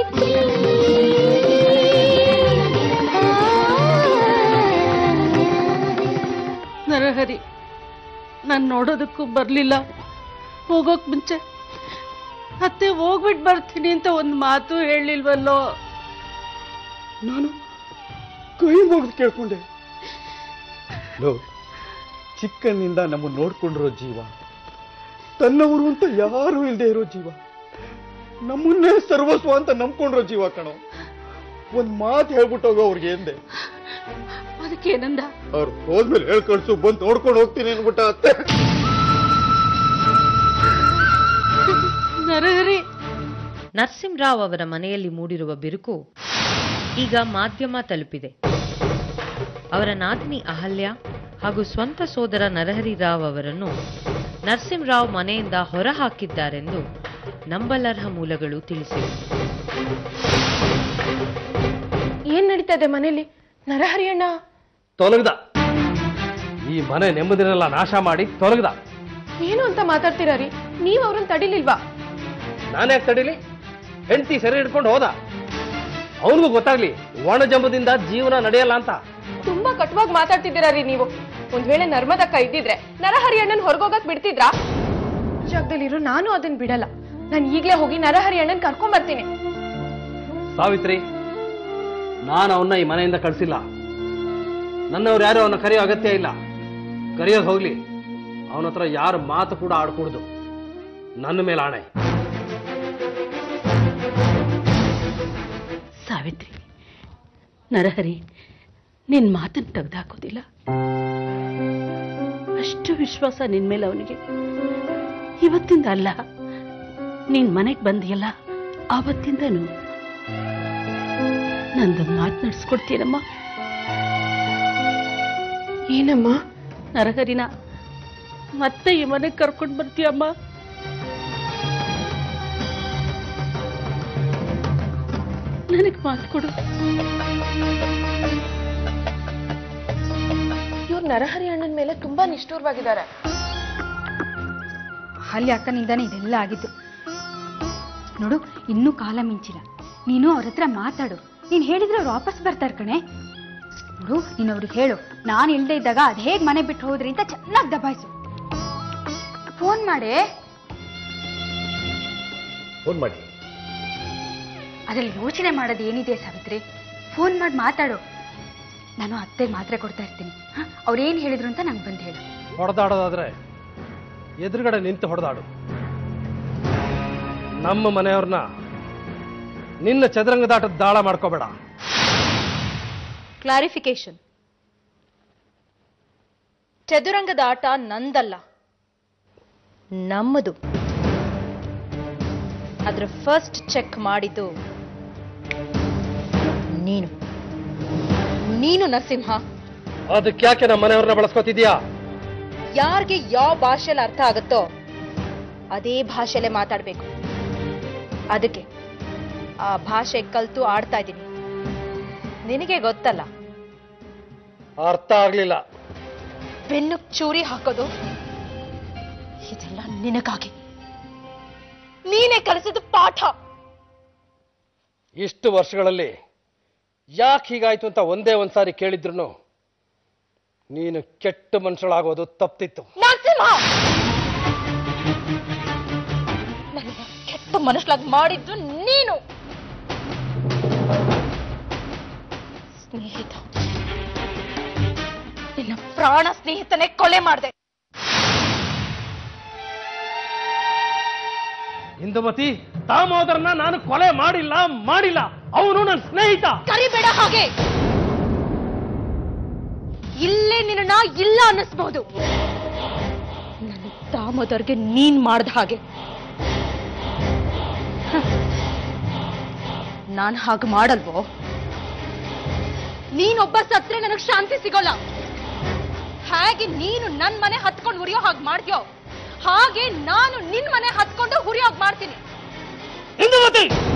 ಸಾವಿತ್ರಿ ನರಹರಿ ನಾನು ನೋಡೋದಕ್ಕೂ ಬರಲಿಲ್ಲ ಹೋಗೋಕ್ ಮುಂಚೆ ಅತ್ತೆ ಹೋಗ್ಬಿಟ್ಟು ಬರ್ತೀನಿ ಅಂತ ಒಂದು ಮಾತು ಹೇಳಿಲ್ವಲ್ಲೋ ನಾನು ಕೈ ಮುಗಿದು ಕೇಳ್ಕೊಂಡೆ ಲೋ ಚಿಕ್ಕನಿಂದ ನಮ್ಮನ್ನು ನೋಡ್ಕೊಂಡಿರೋ ಜೀವ ತನ್ನವರು ಅಂತ ಯಾರು ಇಲ್ಲದೆ ಇರೋ ಜೀವ ನಮ್ಮನ್ನೇ ಸರ್ವಸ್ವ ಅಂತ ನಂಬ್ಕೊಂಡಿರೋ ಜೀವ ಕಣೋ ಒಂದ್ ಮಾತು ಹೇಳ್ಬಿಟ್ಟು ಹೋಗೋ ಅವ್ರಿಗೆ ಎಂದೆ ಅದಕ್ಕೇನಂದ ಅವ್ರು ಹೋದ್ಮೇಲೆ ಹೇಳ್ ಕಳ್ಸು ಬಂದು ನೋಡ್ಕೊಂಡು ಹೋಗ್ತೀನಿ ಅನ್ಬಿಟ್ಟ ಅತ್ತೆ ನರಹರಿ ನರಸಿಂಹರಾವ್ ಅವರ ಮನೆಯಲ್ಲಿ ಮೂಡಿರುವ ಬಿರುಕು ಈಗ ಮಾಧ್ಯಮ ತಲುಪಿದೆ ಅವರ ನಾದಿನಿ ಅಹಲ್ಯ ಹಾಗೂ ಸ್ವಂತ ಸೋದರ ನರಹರಿ ರಾವ್ ಅವರನ್ನು ನರಸಿಂಹರಾವ್ ಮನೆಯಿಂದ ಹೊರಹಾಕಿದ್ದಾರೆಂದು ನಂಬಲರ್ಹ ಮೂಲಗಳು ತಿಳಿಸಿವೆ ಏನ್ ನಡೀತಾ ಇದೆ ಮನೇಲಿ ನರಹರಿಯಣ್ಣ ತೊಲಗ್ದ ಈ ಮನೆ ನೆಮ್ಮದಿನೆಲ್ಲ ನಾಶ ಮಾಡಿ ತೊಲಗ್ದ ಏನು ಅಂತ ಮಾತಾಡ್ತೀರಾ ರೀ ನೀವ್ ಅವ್ರನ್ನ ತಡಿಲಿಲ್ವಾ ನಾನ್ಯಾಕೆ ತಡೀಲಿ ಹೆಂಡತಿ ಸೆರೆ ಹಿಡ್ಕೊಂಡು ಹೋದ ಅವನಿಗೂ ಗೊತ್ತಾಗ್ಲಿ ಒಣ ಜಂಬದಿಂದ ಜೀವನ ನಡೆಯಲ್ಲ ಅಂತ ತುಂಬಾ ಕಟುವಾಗಿ ಮಾತಾಡ್ತಿದ್ದೀರಾ ರೀ ನೀವು ಒಂದ್ ವೇಳೆ ನರ್ಮದಕ್ಕ ಇದ್ದಿದ್ರೆ ನರಹರಿಯಣ್ಣನ್ ಹೊರಗೋಗಕ್ ಬಿಡ್ತಿದ್ರಾ ಜಾಗದಲ್ಲಿರೋ ನಾನು ಅದನ್ನ ಬಿಡಲ್ಲ ನಾನು ಈಗ್ಲೇ ಹೋಗಿ ನರಹರಿಯಣ್ಣನ್ ಕರ್ಕೊಂಡ್ ಬರ್ತೀನಿ ಸಾವಿತ್ರಿ ನಾನು ಅವನ್ನ ಈ ಮನೆಯಿಂದ ಕಳಿಸಿಲ್ಲ ನನ್ನವ್ರು ಯಾರು ಅವನ್ನ ಕರೆಯೋ ಅಗತ್ಯ ಇಲ್ಲ ಕರೆಯೋದು ಹೋಗ್ಲಿ ಅವನ ಹತ್ರ ಯಾರ ಮಾತು ಕೂಡ ಆಡ್ಕೂಡ್ದು ನನ್ನ ಮೇಲೆ ಆಣೆ ಸಾವಿತ್ರಿ ನರಹರಿ ನಿನ್ ಮಾತನ್ನ ತೆಗ್ದಾಕೋದಿಲ್ಲ ಅಷ್ಟು ವಿಶ್ವಾಸ ನಿನ್ ಮೇಲೆ ಅವನಿಗೆ ಇವತ್ತಿಂದ ಅಲ್ಲ ನೀನ್ ಮನೆಗ್ ಬಂದಿಯಲ್ಲ ಆವತ್ತಿಂದನು ನಂದೊಂದು ಮಾತು ನಡೆಸ್ಕೊಡ್ತೀನಮ್ಮ ಏನಮ್ಮ ನರಹರಿನ ಮತ್ತೆ ಈ ಮನೆಗೆ ಕರ್ಕೊಂಡು ಬರ್ತೀಯಮ್ಮ ನನಗೆ ಮಾತು ಕೊಡು ಇವ್ರು ನರಹರಿ ಅಣ್ಣನ ಮೇಲೆ ತುಂಬಾ ನಿಷ್ಠೂರವಾಗಿದ್ದಾರೆ ಅಲ್ಲಿ ಅಕ್ಕನಿಂದಾನೆ ಇದೆಲ್ಲ ಆಗಿದ್ದು ನೋಡು ಇನ್ನೂ ಕಾಲ ಮಿಂಚಿಲ್ಲ ನೀನು ಅವ್ರ ಹತ್ರ ಮಾತಾಡು ನೀನು ಹೇಳಿದ್ರೆ ಅವ್ರು ವಾಪಸ್ ಬರ್ತಾರೆ ಕಣೆ ನೋಡು ನೀನು ಅವ್ರಿಗೆ ಹೇಳು ನಾನು ಇಲ್ಲದೆ ಇದ್ದಾಗ ಅದು ಹೇಗೆ ಮನೆ ಬಿಟ್ಟು ಹೋದ್ರಿ ಅಂತ ಚೆನ್ನಾಗಿ ದಬಾಯಿಸು ಫೋನ್ ಮಾಡೇ ಫೋನ್ ಮಾಡಿ ಅದ್ರಲ್ಲಿ ಯೋಚನೆ ಮಾಡೋದು ಏನಿದೆ ಸಾವಿತ್ರಿ ಫೋನ್ ಮಾಡಿ ಮಾತಾಡು ನಾನು ಅತ್ತೆಗೆ ಮಾತ್ರೆ ಕೊಡ್ತಾ ಇರ್ತೀನಿ ಹಾಂ ಅವ್ರೇನು ಹೇಳಿದ್ರು ಅಂತ ನಂಗೆ ಬಂದು ಹೇಳು ಹೊಡೆದಾಡೋದಾದ್ರೆ ಎದುರುಗಡೆ ನಿಂತು ಹೊಡೆದಾಡು ನಮ್ಮ ಮನೆಯವ್ರನ್ನ ನಿನ್ನ ಚದುರಂಗದಾಟದ ದಾಳ ಮಾಡ್ಕೋಬೇಡ ಕ್ಲಾರಿಫಿಕೇಶನ್ ಚದುರಂಗದ ಆಟ ನಂದಲ್ಲ ನಮ್ಮದು ಅದ್ರ ಫಸ್ಟ್ ಚೆಕ್ ಮಾಡಿದ್ದು ನೀನು ನೀನು ನರಸಿಂಹ ಅದಕ್ಕೆ ಯಾಕೆ ನಮ್ಮ ಮನೆಯವ್ರನ್ನ ಬಳಸ್ಕೊತಿದ್ಯಾ ಯಾರಿಗೆ ಯಾವ ಭಾಷೆಯಲ್ಲಿ ಅರ್ಥ ಆಗುತ್ತೋ ಅದೇ ಭಾಷೆಲೆ ಮಾತಾಡ್ಬೇಕು ಅದಕ್ಕೆ ಆ ಭಾಷೆ ಕಲ್ತು ಆಡ್ತಾ ಇದ್ದೀನಿ ನಿನಗೆ ಗೊತ್ತಲ್ಲ ಅರ್ಥ ಆಗ್ಲಿಲ್ಲ ಬೆನ್ನು ಚೂರಿ ಹಾಕೋದು ಇದೆಲ್ಲ ನಿನಗಾಗಿ ನೀನೇ ಕಲಿಸಿದ ಪಾಠ ಇಷ್ಟು ವರ್ಷಗಳಲ್ಲಿ ಯಾಕೆ ಹೀಗಾಯ್ತು ಅಂತ ಒಂದೇ ಒಂದ್ಸಾರಿ ಕೇಳಿದ್ರು ನೀನು ಕೆಟ್ಟ ಮನುಷ್ಯಳಾಗೋದು ತಪ್ತಿತ್ತು ನರಸಿಂಹ ನನ್ನ ಕೆಟ್ಟ ಮನುಷ್ಯಲಾಗಿ ಮಾಡಿದ್ದು ನೀನು ಸ್ನೇಹಿತ ನಿನ್ನ ಪ್ರಾಣ ಸ್ನೇಹಿತನೇ ಕೊಲೆ ಮಾಡಿದೆ ಇಂದುಮತಿ ದಾಮೋದರನ ನಾನು ಕೊಲೆ ಮಾಡಿಲ್ಲ ಮಾಡಿಲ್ಲ ಅವನು ನನ್ನ ಸ್ನೇಹಿತ ಕರಿಬೇಡ ಹಾಗೆ ಇಲ್ಲೇ ನಿನ್ನ ಇಲ್ಲ ಅನ್ನಿಸ್ಬಹುದು ನನ್ನ ದಾಮೋದರ್ಗೆ ನೀನ್ ಮಾಡ್ದ ಹಾಗೆ ನಾನ್ ಹಾಗೆ ಮಾಡಲ್ವೋ ನೀನೊಬ್ಬ ಸತ್ರೆ ನನಗ್ ಶಾಂತಿ ಸಿಗೋಲ್ಲ ಹಾಗೆ ನೀನು ನನ್ ಮನೆ ಹತ್ಕೊಂಡು ಉರಿಯೋ ಹಾಗೆ ಮಾಡ್ತೀಯೋ ಹಾಗೆ ನಾನು ನಿನ್ ಮನೆ ಹತ್ಕೊಂಡು ಹುರಿಯೋಗ್ ಮಾಡ್ತೀನಿ ಇಂದುಮತಿ